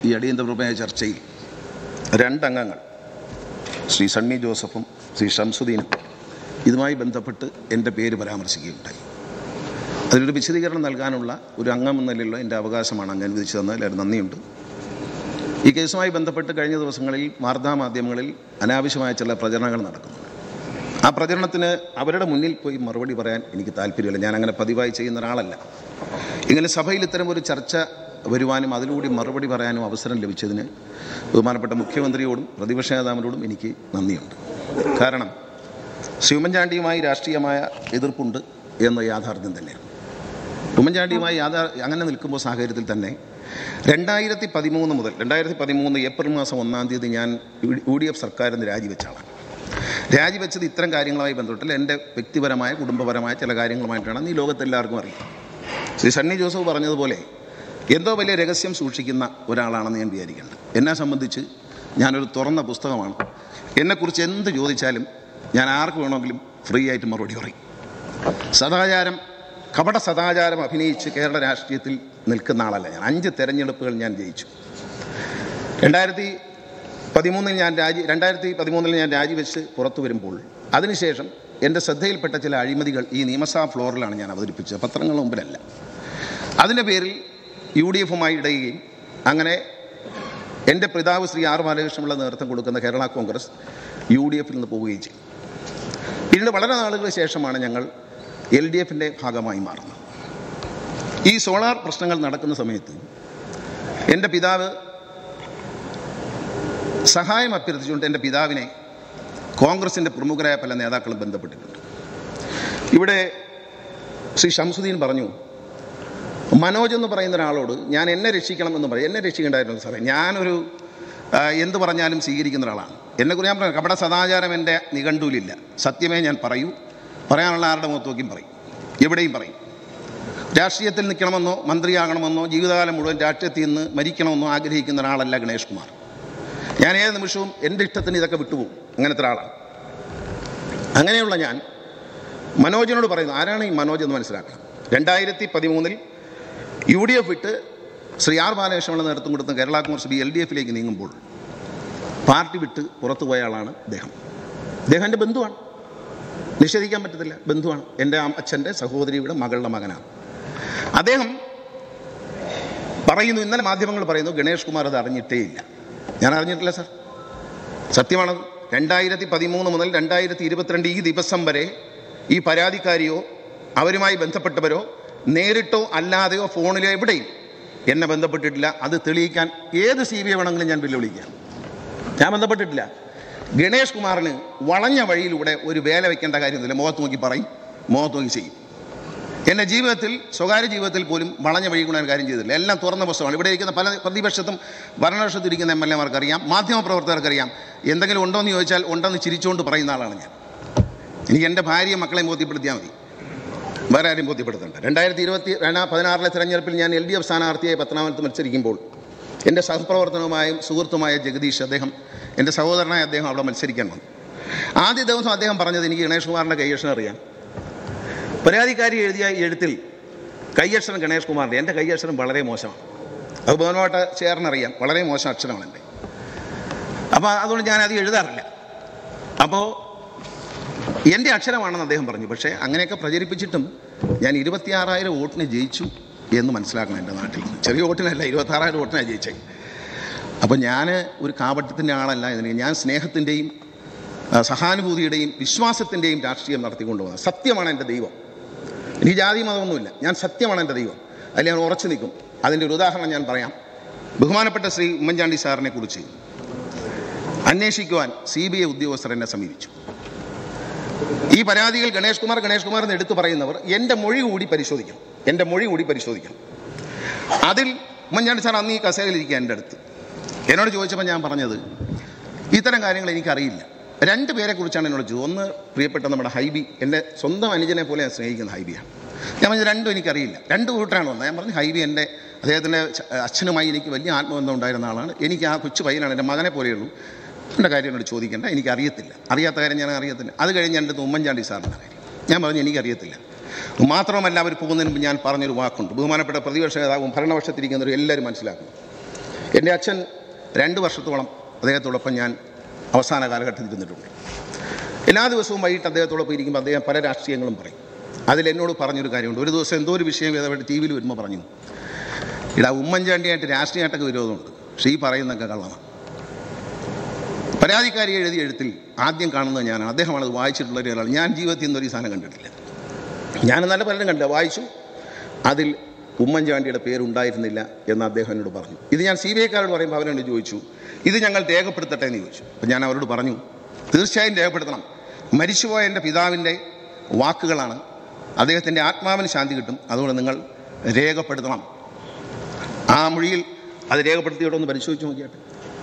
ഈ അടിയന്തരമായ ചർച്ചയിൽ രണ്ടംഗങ്ങൾ ശ്രീ സണ്ണി ജോസഫും ശ്രീ ഷംസുദ്ദീനും ഇതുമായി ബന്ധപ്പെട്ട് എൻ്റെ പേര് പരാമർശിക്കുകയുണ്ടായി അതിനൊരു വിശദീകരണം നൽകാനുള്ള ഒരു അംഗം എന്ന നിലയിലുള്ള എൻ്റെ അവകാശമാണ് അങ്ങ് അനുവദിച്ചു തന്നതിൽ അതിന് നന്ദിയുണ്ട് ഈ കേസുമായി ബന്ധപ്പെട്ട് കഴിഞ്ഞ ദിവസങ്ങളിൽ വാർത്താമാധ്യമങ്ങളിൽ അനാവശ്യമായ ചില പ്രചരണങ്ങൾ നടക്കുന്നുണ്ട് ആ പ്രചരണത്തിന് അവരുടെ മുന്നിൽ പോയി മറുപടി പറയാൻ എനിക്ക് താല്പര്യമില്ല ഞാൻ അങ്ങനെ പതിവായി ചെയ്യുന്ന ഒരാളല്ല ഇങ്ങനെ സഭയിൽ ഇത്തരം ഒരു ചർച്ച വരുവാനും അതിലൂടെ മറുപടി പറയാനും അവസരം ലഭിച്ചതിന് ബഹുമാനപ്പെട്ട മുഖ്യമന്ത്രിയോടും പ്രതിപക്ഷ നേതാവിനോടും എനിക്ക് നന്ദിയുണ്ട് കാരണം ശ്രീ ഉമ്മൻചാണ്ടിയുമായി രാഷ്ട്രീയമായ എതിർപ്പുണ്ട് എന്ന യാഥാർത്ഥ്യം തന്നെയാണ് ഉമ്മൻചാണ്ടിയുമായി യാഥാ അങ്ങനെ നിൽക്കുമ്പോൾ സാഹചര്യത്തിൽ തന്നെ രണ്ടായിരത്തി പതിമൂന്ന് മുതൽ രണ്ടായിരത്തി പതിമൂന്ന് ഏപ്രിൽ മാസം ഒന്നാം തീയതി ഞാൻ യു ഡി എഫ് സർക്കാരിൽ നിന്ന് രാജിവെച്ച ആളാണ് രാജിവെച്ചത് ഇത്തരം കാര്യങ്ങളുമായി ബന്ധപ്പെട്ടില്ല എൻ്റെ വ്യക്തിപരമായ കുടുംബപരമായ ചില കാര്യങ്ങളുമായിട്ടാണ് ഈ ലോകത്തെല്ലാവർക്കും അറിയാം ശ്രീ സണ്ണി ജോസഫ് പറഞ്ഞതുപോലെ എന്തോ വലിയ രഹസ്യം സൂക്ഷിക്കുന്ന ഒരാളാണെന്ന് ഞാൻ വിചാരിക്കേണ്ടത് എന്നെ സംബന്ധിച്ച് ഞാനൊരു തുറന്ന പുസ്തകമാണ് എന്നെക്കുറിച്ച് എന്ത് ചോദിച്ചാലും ഞാൻ ആർക്ക് വേണമെങ്കിലും ഫ്രീ ആയിട്ട് മറുപടി പറയും സദാചാരം കപട സദാചാരം അഭിനയിച്ച് കേരള രാഷ്ട്രീയത്തിൽ നിൽക്കുന്ന ആളല്ല ഞാൻ അഞ്ച് തെരഞ്ഞെടുപ്പുകൾ ഞാൻ ജയിച്ചു രണ്ടായിരത്തി പതിമൂന്നിൽ ഞാൻ രാജി രണ്ടായിരത്തി പതിമൂന്നിൽ ഞാൻ രാജിവെച്ച് പുറത്തു വരുമ്പോൾ അതിനുശേഷം എൻ്റെ ശ്രദ്ധയിൽപ്പെട്ട ചില അഴിമതികൾ ഈ നിയമസഭാ ഫ്ലോറിലാണ് ഞാൻ അവതരിപ്പിച്ചത് പത്രങ്ങളുടെ മുമ്പിലല്ല അതിൻ്റെ പേരിൽ യു ഡി എഫുമായി ഇടയുകയും അങ്ങനെ എൻ്റെ പിതാവ് ശ്രീ ആർ ബാലകൃഷ്ണപിള്ള നേതൃത്വം കൊടുക്കുന്ന കേരള കോൺഗ്രസ് യു ഡി എഫിൽ നിന്ന് പോവുകയും ചെയ്തു പിന്നീട് വളരെ നാളുകൾക്ക് ശേഷമാണ് ഞങ്ങൾ എൽ ഡി എഫിൻ്റെ ഭാഗമായി മാറുന്നത് ഈ സോളാർ പ്രശ്നങ്ങൾ നടക്കുന്ന സമയത്ത് എൻ്റെ പിതാവ് സഹായം അഭ്യർത്ഥിച്ചുകൊണ്ട് എൻ്റെ പിതാവിനെ കോൺഗ്രസിൻ്റെ പ്രമുഖരായ പല നേതാക്കളും ബന്ധപ്പെട്ടിട്ടുണ്ട് ഇവിടെ ശ്രീ ഷംസുദ്ദീൻ പറഞ്ഞു മനോജ് എന്ന് പറയുന്ന ഒരാളോട് ഞാൻ എന്നെ രക്ഷിക്കണമെന്ന് പറയും എന്നെ രക്ഷിക്കേണ്ടായിരുന്നു സാറേ ഞാനൊരു ആ, എന്ത് പറഞ്ഞാലും സ്വീകരിക്കുന്ന ഒരാളാണ് എന്നെക്കുറിച്ച് ഞാൻ പറഞ്ഞു കപട സദാചാരം എൻ്റെ നിഘണ്ടുവിലില്ല സത്യമേ ഞാൻ പറയൂ പറയാനുള്ള ആരുടെ മുഖത്ത് നോക്കിയും പറയും എവിടെയും പറയും രാഷ്ട്രീയത്തിൽ നിൽക്കണമെന്നോ മന്ത്രിയാകണമെന്നോ ജീവിതകാലം മുഴുവൻ രാഷ്ട്രീയത്തിൽ നിന്ന് മരിക്കണമെന്നോ ആഗ്രഹിക്കുന്ന ഒരാളല്ല ഗണേഷ് കുമാർ ഞാൻ ഏത് നിമിഷവും എൻ്റെ ഇഷ്ടത്തിന് ഇതൊക്കെ വിട്ടുപോകും അങ്ങനത്തെ ഒരാളാണ് അങ്ങനെയുള്ള ഞാൻ മനോജിനോട് പറയുന്നു ആരാണ് ഈ മനോജ് എന്ന് മനസ്സിലാക്കണം രണ്ടായിരത്തി പതിമൂന്നിൽ യു ഡി എഫ് വിട്ട് ശ്രീ ആർ ബാലകൃഷ്ണനുള്ള നേതൃത്വം കൊടുത്ത Kerala Congress B L D എഫിലേക്ക് നീങ്ങുമ്പോൾ പാർട്ടി വിട്ട് പുറത്തു പോയ ആളാണ് അദ്ദേഹം അദ്ദേഹം എൻ്റെ ബന്ധുവാണ് നിഷേധിക്കാൻ പറ്റത്തില്ല ബന്ധുവാണ് എൻ്റെ അച്ഛൻ്റെ സഹോദരിയുടെ മകളുടെ മകനാണ് അദ്ദേഹം പറയുന്നു ഇന്നലെ മാധ്യമങ്ങൾ പറയുന്നു ഗണേഷ് കുമാർ അത് അറിഞ്ഞിട്ടേ ഇല്ല ഞാൻ അറിഞ്ഞിട്ടില്ല സർ സത്യമാണത് രണ്ടായിരത്തി പതിമൂന്ന് മുതൽ രണ്ടായിരത്തി ഇരുപത്തിരണ്ട് ഈ ദിവസം വരെ ഈ പരാതിക്കാരിയോ അവരുമായി ബന്ധപ്പെട്ടവരോ നേരിട്ടോ അല്ലാതെയോ ഫോണിലോ എവിടെയും എന്നെ ബന്ധപ്പെട്ടിട്ടില്ല അത് തെളിയിക്കാൻ ഏത് സി ബി ഐ വേണമെങ്കിലും ഞാൻ വെല്ലുവിളിക്കാം ഞാൻ ബന്ധപ്പെട്ടിട്ടില്ല ഗണേഷ് കുമാറിന് വളഞ്ഞ വഴിയിലൂടെ ഒരു വേല വെക്കേണ്ട കാര്യമൊന്നുമില്ല മുഖത്ത് നോക്കി പറയും മുഖത്ത് നോക്കി ചെയ്യും എൻ്റെ ജീവിതത്തിൽ സ്വകാര്യ ജീവിതത്തിൽ പോലും വളഞ്ഞ വഴി കൊണ്ടാണ് കാര്യം ചെയ്തിട്ടില്ല എല്ലാം തുറന്ന പുസ്തകമാണ് ഇവിടെ ഇരിക്കുന്ന പല പ്രതിപക്ഷത്തും ഭരണപക്ഷത്തും ഇരിക്കുന്ന എം എൽ എമാർക്ക് അറിയാം മാധ്യമപ്രവർത്തകർക്കറിയാം എന്തെങ്കിലും ഉണ്ടോ എന്ന് ചോദിച്ചാൽ ഉണ്ടെന്ന് ചിരിച്ചുകൊണ്ട് പറയുന്ന ആളാണ് ഞാൻ എനിക്ക് എൻ്റെ ഭാര്യയും മക്കളെയും ബോധ്യപ്പെടുത്തിയാൽ മതി വേറെ ആരും ബോധ്യപ്പെടുത്തണ്ട രണ്ടായിരത്തി ഇരുപത്തി രണ്ടാ പതിനാറിലെ തെരഞ്ഞെടുപ്പിൽ ഞാൻ എൽ ഡി എഫ് സ്ഥാനാർത്ഥിയായി പത്തനാമത്ത് മത്സരിക്കുമ്പോൾ എൻ്റെ സഹപ്രവർത്തനവുമായും സുഹൃത്തുമായ ജഗദീഷ് അദ്ദേഹം എൻ്റെ സഹോദരനായ അദ്ദേഹം അവിടെ മത്സരിക്കാൻ വന്നു ആദ്യ ദിവസം അദ്ദേഹം പറഞ്ഞത് എനിക്ക് ഗണേഷ് കുമാറിൻ്റെ കൈയക്ഷരം അറിയാം പരാതിക്കാരി എഴുതിയ ഈ എഴുത്തിൽ കൈയക്ഷരം ഗണേഷ് കുമാറിൻ്റെ എൻ്റെ കൈയക്ഷരം വളരെ മോശമാണ് അത് ബഹുമാനമായിട്ട് ചേർന്നറിയാം വളരെ മോശം അക്ഷരമാണ് എൻ്റെ അപ്പോൾ അതുകൊണ്ട് ഞാൻ അത് എഴുതാറില്ല അപ്പോൾ എൻ്റെ അക്ഷരമാണെന്ന് അദ്ദേഹം പറഞ്ഞു പക്ഷേ അങ്ങനെയൊക്കെ പ്രചരിപ്പിച്ചിട്ടും ഞാൻ ഇരുപത്തിയാറായിരം വോട്ടിന് ജയിച്ചു എന്ന് മനസ്സിലാക്കണം എൻ്റെ നാട്ടിൽ ചെറിയ വോട്ടിനല്ല ഇരുപത്താറായിരം വോട്ടിനാണ് ജയിച്ചത് അപ്പോൾ ഞാൻ ഒരു കാപട്യത്തിൻ്റെ ആളല്ല ഇതിന് ഞാൻ സ്നേഹത്തിൻ്റെയും ആ, സഹാനുഭൂതിയുടെയും വിശ്വാസത്തിൻ്റെയും രാഷ്ട്രീയം നടത്തിക്കൊണ്ട് പോകുന്നത് സത്യമാണ് എൻ്റെ ദൈവം എനിക്ക് ജാതി മതമൊന്നുമില്ല ഞാൻ സത്യമാണ് എൻ്റെ ദൈവം അതിൽ ഞാൻ ഉറച്ചു നിൽക്കും അതിൻ്റെ ഒരു ഉദാഹരണം ഞാൻ പറയാം ബഹുമാനപ്പെട്ട ശ്രീ ഉമ്മൻചാണ്ടി സാറിനെ കുറിച്ച് അന്വേഷിക്കുവാൻ സി ബി ഐ ഉദ്യോഗസ്ഥർ എന്നെ സമീപിച്ചു ഈ പരാതികൾ ഗണേഷ് കുമാർ ഗണേഷ് കുമാർ എന്ന് എടുത്തു പറയുന്നവർ എൻ്റെ മൊഴി കൂടി പരിശോധിക്കണം എൻ്റെ മൊഴി കൂടി പരിശോധിക്കണം അതിൽ ഉമ്മൻചാണ്ടി സാർ അന്ന് ഈ കസേരയിലിരിക്കുക എൻ്റെ അടുത്ത് എന്നോട് ചോദിച്ചപ്പോൾ ഞാൻ പറഞ്ഞത് ഇത്തരം കാര്യങ്ങൾ എനിക്കറിയില്ല രണ്ട് പേരെ കുറിച്ചാണ് എന്നോട് ചോദിച്ചത് ഒന്ന് പ്രിയപ്പെട്ട നമ്മുടെ ഹൈബി എൻ്റെ സ്വന്തം അനുജനെ പോലെ ഞാൻ സ്നേഹിക്കുന്ന ഹൈബിയാണ് ഞാൻ പറഞ്ഞു രണ്ടും എനിക്കറിയില്ല രണ്ട് കൂട്ടരാണ് വന്നത് ഞാൻ പറഞ്ഞു ഹൈബി എൻ്റെ അദ്ദേഹത്തിൻ്റെ ച- അച്ഛനുമായി എനിക്ക് വലിയ ആത്മബന്ധം ഉണ്ടായിരുന്ന ആളാണ് എനിക്ക് ആ കൊച്ചു പയ്യനാണ് എൻ്റെ മകനെ പോലെയുള്ളൂ എൻ്റെ കാര്യം എന്നോട് ചോദിക്കേണ്ട എനിക്ക് അറിയത്തില്ല അറിയാത്ത കാര്യം ഞാൻ അറിയത്തില്ല അത് കഴിഞ്ഞ് എൻ്റെ അടുത്ത് ഉമ്മൻചാണ്ടി സാറിൻ്റെ കാര്യം ഞാൻ പറഞ്ഞു എനിക്കറിയത്തില്ല മാത്രമല്ല അവർ പോകുന്നതിന് മുമ്പ് ഞാൻ പറഞ്ഞൊരു വാക്കുണ്ട് ബഹുമാനപ്പെട്ട പ്രതിപക്ഷ നേതാവും ഭരണപക്ഷത്തിരിക്കുന്നവരും എല്ലാവരും മനസ്സിലാക്കണം എൻ്റെ അച്ഛൻ രണ്ട് വർഷത്തോളം അദ്ദേഹത്തോടൊപ്പം ഞാൻ അവസാന കാലഘട്ടത്തിൽ ഇരുന്നിട്ടുണ്ട് എല്ലാ ദിവസവും വൈകിട്ട് അദ്ദേഹത്തോടൊപ്പം ഇരിക്കുമ്പോൾ അദ്ദേഹം പല രാഷ്ട്രീയങ്ങളും പറയും അതിൽ എന്നോട് പറഞ്ഞൊരു കാര്യമുണ്ട് ഒരു ദിവസം എന്തോ ഒരു വിഷയം ഏതായിട്ട് ടി വിയിൽ വരുമ്പോൾ പറഞ്ഞു ഇടാ ഉമ്മൻചാണ്ടിയായിട്ട് രാഷ്ട്രീയമായിട്ടൊക്കെ വിരോധമുണ്ട് പക്ഷേ ഈ പറയുന്നൊക്കെ കള്ളമാണ് പരാതിക്കാരി എഴുതിയ എഴുത്തിൽ ആദ്യം കാണുന്നത് ഞാനാണ് അദ്ദേഹമാണ് അത് വായിച്ചിട്ടുള്ള ഒരാൾ ഞാൻ ജീവിതത്തിൽ നിന്നൊരു ഈ സാധനം കണ്ടിട്ടില്ല ഞാൻ നല്ല പലരും കണ്ടില്ല വായിച്ചു അതിൽ ഉമ്മൻചാണ്ടിയുടെ പേരുണ്ടായിരുന്നില്ല എന്ന് അദ്ദേഹം എന്നോട് പറഞ്ഞു ഇത് ഞാൻ സി ബി ഐക്കാരോട് പറയുമ്പോൾ അവരോട് ചോദിച്ചു ഇത് ഞങ്ങൾ രേഖപ്പെടുത്തട്ടെ എന്ന് ചോദിച്ചു അപ്പോൾ ഞാൻ അവരോട് പറഞ്ഞു തീർച്ചയായും രേഖപ്പെടുത്തണം മരിച്ചുപോയ എൻ്റെ പിതാവിൻ്റെ വാക്കുകളാണ് അദ്ദേഹത്തിൻ്റെ ആത്മാവിന് ശാന്തി കിട്ടും അതുകൊണ്ട് നിങ്ങൾ രേഖപ്പെടുത്തണം ആ മൊഴിയിൽ അത് രേഖപ്പെടുത്തിയോടെ ഒന്ന് പരിശോധിച്ച് നോക്കിയാട്ടെ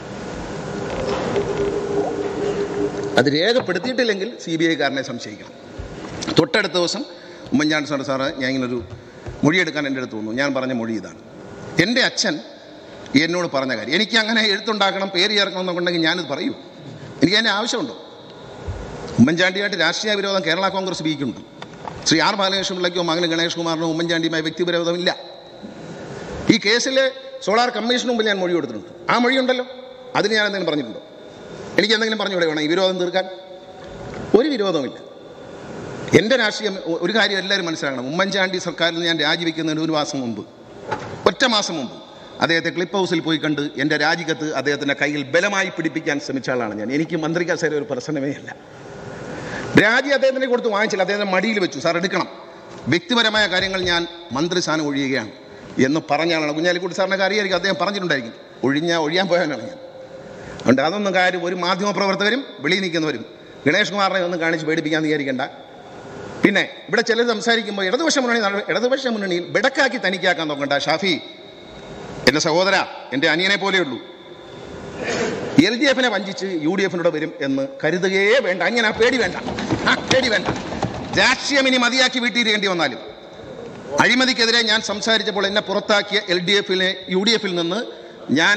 അത് രേഖപ്പെടുത്തിയിട്ടില്ലെങ്കിൽ സി ബി ഐക്കാരനെ സംശയിക്കണം തൊട്ടടുത്ത ദിവസം ഉമ്മൻചാണ്ടി സാറ് സാറ് ഞാൻ ഇങ്ങനൊരു മൊഴിയെടുക്കാൻ എൻ്റെ അടുത്ത് വന്നു ഞാൻ പറഞ്ഞ മൊഴി ഇതാണ് എൻ്റെ അച്ഛൻ എന്നോട് പറഞ്ഞ കാര്യം എനിക്ക് അങ്ങനെ എഴുത്തുണ്ടാക്കണം പേര് ചേർക്കണം എന്നൊക്കെയുണ്ടെങ്കിൽ ഞാനിത് പറയൂ എനിക്ക് അതിൻ്റെ ആവശ്യമുണ്ടോ ഉമ്മൻചാണ്ടിയായിട്ട് രാഷ്ട്രീയ വിരോധം കേരള കോൺഗ്രസ് ബിക്കുണ്ട് ശ്രീ ആർ ബാലകൃഷ്ണ പിള്ളയ്ക്കോ മകന് ഗണേഷ് കുമാറിനോ ഉമ്മൻചാണ്ടിയുമായി വ്യക്തിവിരോധമില്ല ഈ കേസിൽ സോളാർ കമ്മീഷന് മുമ്പിൽ ഞാൻ മൊഴി കൊടുത്തിട്ടുണ്ട് ആ മൊഴിയുണ്ടല്ലോ അതിന് ഞാൻ എന്തെങ്കിലും പറഞ്ഞിട്ടുണ്ടോ എനിക്ക് എന്തെങ്കിലും പറഞ്ഞുകൂടെ വേണം ഈ വിരോധം തീർക്കാൻ ഒരു വിരോധവുമില്ല എൻ്റെ രാഷ്ട്രീയം ഒ- ഒരു കാര്യം എല്ലാവരും മനസ്സിലാക്കണം ഉമ്മൻചാണ്ടി സർക്കാരിൽ നിന്ന് ഞാൻ രാജിവെക്കുന്നതിന് ഒരു മാസം മുമ്പ് ഒറ്റ മാസം മുമ്പ് അദ്ദേഹത്തെ ക്ലിപ്പ് ഹൗസിൽ പോയി കണ്ട് എൻ്റെ രാജിക്കത്ത് അദ്ദേഹത്തിൻ്റെ കയ്യിൽ ബലമായി പിടിപ്പിക്കാൻ ശ്രമിച്ച ആളാണ് ഞാൻ എനിക്ക് മന്ത്രി കസേര ഒരു പ്രശ്നമേ അല്ല രാജി അദ്ദേഹത്തിന് കൊടുത്ത് വാങ്ങിച്ചില്ല അദ്ദേഹത്തിൻ്റെ മടിയിൽ വെച്ചു സാർ എടുക്കണം വ്യക്തിപരമായ കാര്യങ്ങൾ ഞാൻ മന്ത്രിസ്ഥാനം ഒഴിയുകയാണ് എന്ന് പറഞ്ഞ ആളാണ് കുഞ്ഞാലിക്കുട്ടി സാറിനൊക്കെ അറിയായിരിക്കും അദ്ദേഹം പറഞ്ഞിട്ടുണ്ടായിരിക്കും ഒഴിഞ്ഞ ഒഴിയാൻ പോയവനാണ് ഞാൻ അതുകൊണ്ട് അതൊന്നും കാര്യം ഒരു മാധ്യമപ്രവർത്തകരും വെളിയിൽ നിൽക്കുന്നവരും ഗണേഷ് കുമാറിനെ ഒന്നും കാണിച്ച് പേടിപ്പിക്കാൻ വിചാരിക്കേണ്ട പിന്നെ ഇവിടെ ചിലർ സംസാരിക്കുമ്പോൾ ഇടതുപക്ഷ മുന്നണി നട- ഇടതുപക്ഷ മുന്നണിയിൽ ബെടക്കാക്കി തനിക്കാക്കാൻ നോക്കണ്ട ഷാഫി എൻ്റെ സഹോദര എൻ്റെ അനിയനെ പോലെയുള്ളൂ എൽ ഡി എഫിനെ വഞ്ചിച്ച് യു ഡി എഫിനോട് വരും എന്ന് കരുതുകയേ വേണ്ട അങ്ങനെ ആ പേടി വേണ്ട ആ പേടി വേണ്ട രാഷ്ട്രീയം ഇനി മതിയാക്കി വീട്ടിയിരിക്കേണ്ടി വന്നാലും അഴിമതിക്കെതിരെ ഞാൻ സംസാരിച്ചപ്പോൾ എന്നെ പുറത്താക്കിയ എൽ ഡി എഫിലെ യു ഡി എഫിൽ നിന്ന് ഞാൻ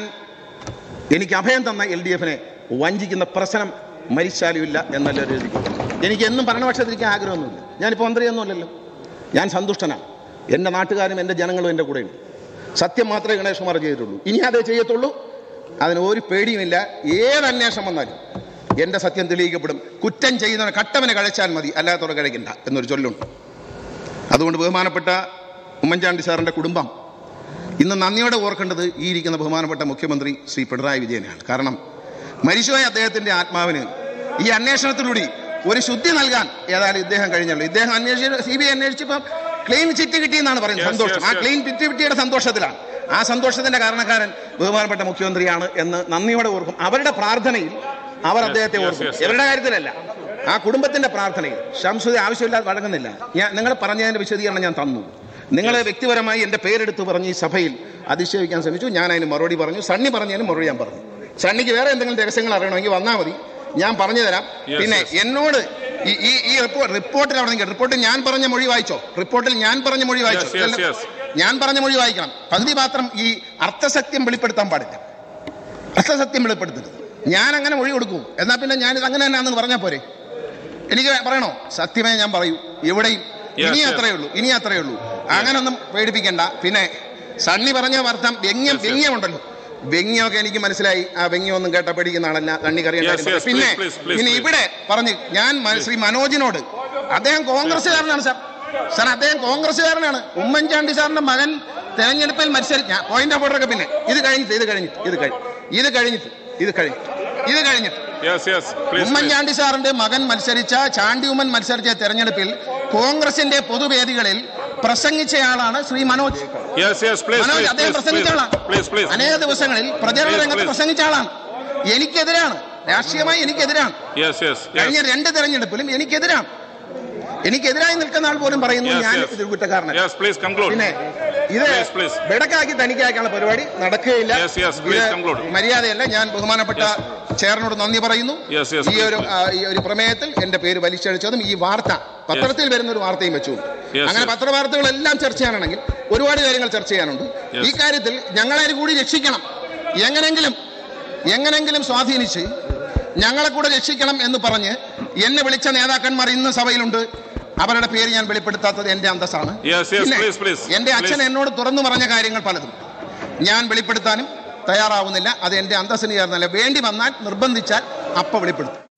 എനിക്ക് അഭയം തന്ന എൽ ഡി എഫിനെ വഞ്ചിക്കുന്ന പ്രശ്നം മരിച്ചാലും ഇല്ല എന്നല്ല ഒരു എഴുതി എനിക്ക് എന്നും ഭരണപക്ഷത്തിരിക്കാൻ ആഗ്രഹമൊന്നുമില്ല ഞാനിപ്പോൾ മന്ത്രിയൊന്നുമല്ലല്ലോ ഞാൻ സന്തുഷ്ടനാണ് എൻ്റെ നാട്ടുകാരും എൻ്റെ ജനങ്ങളും എൻ്റെ കൂടെയുണ്ട് സത്യം മാത്രമേ ഗണേഷ് കുമാർ ചെയ്തിട്ടുള്ളൂ ഇനി അതേ ചെയ്യത്തുള്ളൂ അതിന് ഒരു പേടിയുമില്ല ഏത് അന്വേഷണം വന്നാലും എൻ്റെ സത്യം തെളിയിക്കപ്പെടും കുറ്റം ചെയ്യുന്നവനെ കട്ടവനെ കഴിച്ചാൽ മതി അല്ലാത്തവരെ കഴിക്കണ്ട എന്നൊരു ചൊല്ലുണ്ട് അതുകൊണ്ട് ബഹുമാനപ്പെട്ട ഉമ്മൻചാണ്ടി സാറിൻ്റെ കുടുംബം ഇന്ന് നന്ദിയോടെ ഓർക്കേണ്ടത് ഈ ഇരിക്കുന്ന ബഹുമാനപ്പെട്ട മുഖ്യമന്ത്രി ശ്രീ പിണറായി വിജയനാണ് കാരണം മരിച്ചുപോയ അദ്ദേഹത്തിൻ്റെ ആത്മാവിന് ഈ അന്വേഷണത്തിലൂടെ ഒരു ശുദ്ധി നൽകാൻ ഏതായാലും ഇദ്ദേഹം കഴിഞ്ഞല്ലോ ഇദ്ദേഹം അന്വേഷിച്ച് സി ബി ഐ അന്വേഷിച്ചപ്പോൾ ക്ലീൻ ചിറ്റ് കിട്ടിയെന്നാണ് പറയുന്നത് Yes, സന്തോഷം yes, ആ yes. ക്ലീൻ ചിറ്റ് കിട്ടിയുടെ സന്തോഷത്തിലാണ് ആ സന്തോഷത്തിന്റെ കാരണക്കാരൻ ബഹുമാനപ്പെട്ട മുഖ്യമന്ത്രിയാണ് എന്ന് നന്ദിയോടെ ഓർക്കും അവരുടെ പ്രാർത്ഥനയിൽ അവർ അദ്ദേഹത്തെ yes, ഓർക്കും yes, yes. ഇവരുടെ കാര്യത്തിലല്ല ആ കുടുംബത്തിന്റെ പ്രാർത്ഥനയിൽ ശംസുദി ആവശ്യമില്ലാതെ വഴങ്ങുന്നില്ല ഞാൻ നിങ്ങൾ പറഞ്ഞതിന്റെ വിശദീകരണം ഞാൻ തന്നു നിങ്ങൾ വ്യക്തിപരമായി എൻ്റെ പേരെടുത്ത് പറഞ്ഞ് ഈ സഭയിൽ അതിശയിക്കാൻ ശ്രമിച്ചു ഞാൻ അതിന് മറുപടി പറഞ്ഞു സണ്ണി പറഞ്ഞതിന് മറുപടി ഞാൻ പറഞ്ഞു സണ്ണിക്ക് വേറെ എന്തെങ്കിലും രഹസ്യങ്ങൾ അറിയണമെങ്കിൽ വന്നാൽ മതി ഞാൻ പറഞ്ഞു തരാം Yes, പിന്നെ yes. എന്നോട് ഈ ഈ ഈ റിപ്പോർട്ട് റിപ്പോർട്ടിൽ അവിടെ നിൽക്കുക റിപ്പോർട്ടിൽ ഞാൻ പറഞ്ഞ മൊഴി വായിച്ചോ റിപ്പോർട്ടിൽ ഞാൻ പറഞ്ഞ മൊഴി വായിച്ചോ Yes, yes, yes. ഞാൻ പറഞ്ഞ മൊഴി വായിക്കണം പകുതി മാത്രം ഈ അർത്ഥസത്യം വെളിപ്പെടുത്താൻ പാടില്ല അർത്ഥസത്യം വെളിപ്പെടുത്തരുത് ഞാൻ അങ്ങനെ മൊഴി കൊടുക്കും എന്നാൽ പിന്നെ ഞാനിത് അങ്ങനെ തന്നെയാണെന്ന് പറഞ്ഞാൽ പോരെ എനിക്ക് പറയണോ സത്യമേ ഞാൻ പറയൂ എവിടെയും Yes, ഇനി yes. അത്രയേ ഉള്ളൂ ഇനി അത്രയേ ഉള്ളൂ അങ്ങനൊന്നും പേടിപ്പിക്കണ്ട പിന്നെ സണ്ണി പറഞ്ഞ അർത്ഥം വ്യംഗ്യം Yes, yes. വ്യംഗ്യമുണ്ടല്ലോ വ്യംഗ്യമൊക്കെ എനിക്ക് മനസ്സിലായി ആ വ്യംഗ്യമൊന്നും കേട്ട പേടിക്കുന്ന ആളല്ല സണ്ണി കറിയേണ്ട Yes, കാര്യം പറയാം. yes, പിന്നെ please, please, please, പിന്നെ please. ഇവിടെ പറഞ്ഞ് ഞാൻ മ- ശ്രീ മനോജിനോട് അദ്ദേഹം കോൺഗ്രസ്സുകാരനാണ് സാർ സാർ അദ്ദേഹം കോൺഗ്രസ്സുകാരനാണ് ഉമ്മൻചാണ്ടി സാറിന്റെ മകൻ തെരഞ്ഞെടുപ്പിൽ മത്സരിച്ച പോയിന്റ് ഓഫ് ഓർഡറൊക്കെ പിന്നെ ഇത് കഴിഞ്ഞിട്ട് ഇത് കഴിഞ്ഞിട്ട് ഇത് കഴിഞ്ഞ് ഇത് കഴിഞ്ഞിട്ട് ഇത് കഴിഞ്ഞിട്ട് ഇത് കഴിഞ്ഞിട്ട് yes yes please please Oommen Chandy സാറിന്റെ മകൻ മത്സരിച്ച ചാണ്ടി ഉമ്മൻ മത്സരിച്ച തെരഞ്ഞെടുപ്പിൽ കോൺഗ്രസിന്റെ പൊതുവേദികളിൽ പ്രസംഗിച്ചയാളാണ് Shri Manoj yes yes please Manoj അദ്ദേഹം പ്രസംഗിച്ച ആളാണ് പ്ലീസ് പ്ലീസ് അനേക ദിവസങ്ങളിൽ പ്രചരണ Please, രംഗത്ത് please. പ്രസംഗിച്ച ആളാണ് എനിക്കെതിരാണ് രാഷ്ട്രീയമായി എനിക്കെതിരാണ് യെസ് യെസ് കഴിഞ്ഞ രണ്ട് തെരഞ്ഞെടുപ്പിലും എനിക്കെതിരാണ് എനിക്കെതിരായി നിൽക്കുന്ന ആൾ പോലും പറയുന്നു ഞാൻ ഇതിൽ കുറ്റക്കാരനാണ് യെസ് പ്ലീസ് കൺക്ലൂഡ് പിന്നെ ഇത് Please, please. ബെടക്കാക്കി തനിക്കാക്കാനുള്ള പരിപാടി നടക്കുകയില്ല Yes, yes, please ഇത് conclude. മര്യാദയല്ല ഞാൻ ബഹുമാനപ്പെട്ട ചെയറിനോട് നന്ദി പറയുന്നു Yes, yes, ഈ please, ഒരു ആ, ഈ ഒരു പ്രമേയത്തിൽ എന്റെ പേര് വലിച്ചഴിച്ചതും ഈ വാർത്ത പത്രത്തിൽ വരുന്ന ഒരു വാർത്തയും വെച്ചു Yes, അങ്ങനെ yes. പത്രവാർത്തകളെല്ലാം ചർച്ച ചെയ്യാനാണെങ്കിൽ ഒരുപാട് കാര്യങ്ങൾ ചർച്ച ചെയ്യാനുണ്ട് Yes. ഈ കാര്യത്തിൽ ഞങ്ങളെ കൂടി രക്ഷിക്കണം എങ്ങനെങ്കിലും എങ്ങനെങ്കിലും സ്വാധീനിച്ച് ഞങ്ങളെ കൂടെ രക്ഷിക്കണം എന്ന് പറഞ്ഞ് എന്നെ വിളിച്ച നേതാക്കന്മാർ ഇന്ന് സഭയിലുണ്ട് അവരുടെ പേര് ഞാൻ വെളിപ്പെടുത്താത്തത് എന്റെ അന്തസ്സാണ് Yes, yes, പിന്നെ please, please, എന്റെ അച്ഛൻ please. എന്നോട് തുറന്നു പറഞ്ഞ കാര്യങ്ങൾ പലതും ഞാൻ വെളിപ്പെടുത്താനും തയ്യാറാവുന്നില്ല അത് എൻ്റെ അന്തസ്സിന് ചേർന്നല്ല വേണ്ടി വന്നാൽ നിർബന്ധിച്ചാൽ അപ്പം വെളിപ്പെടുത്തും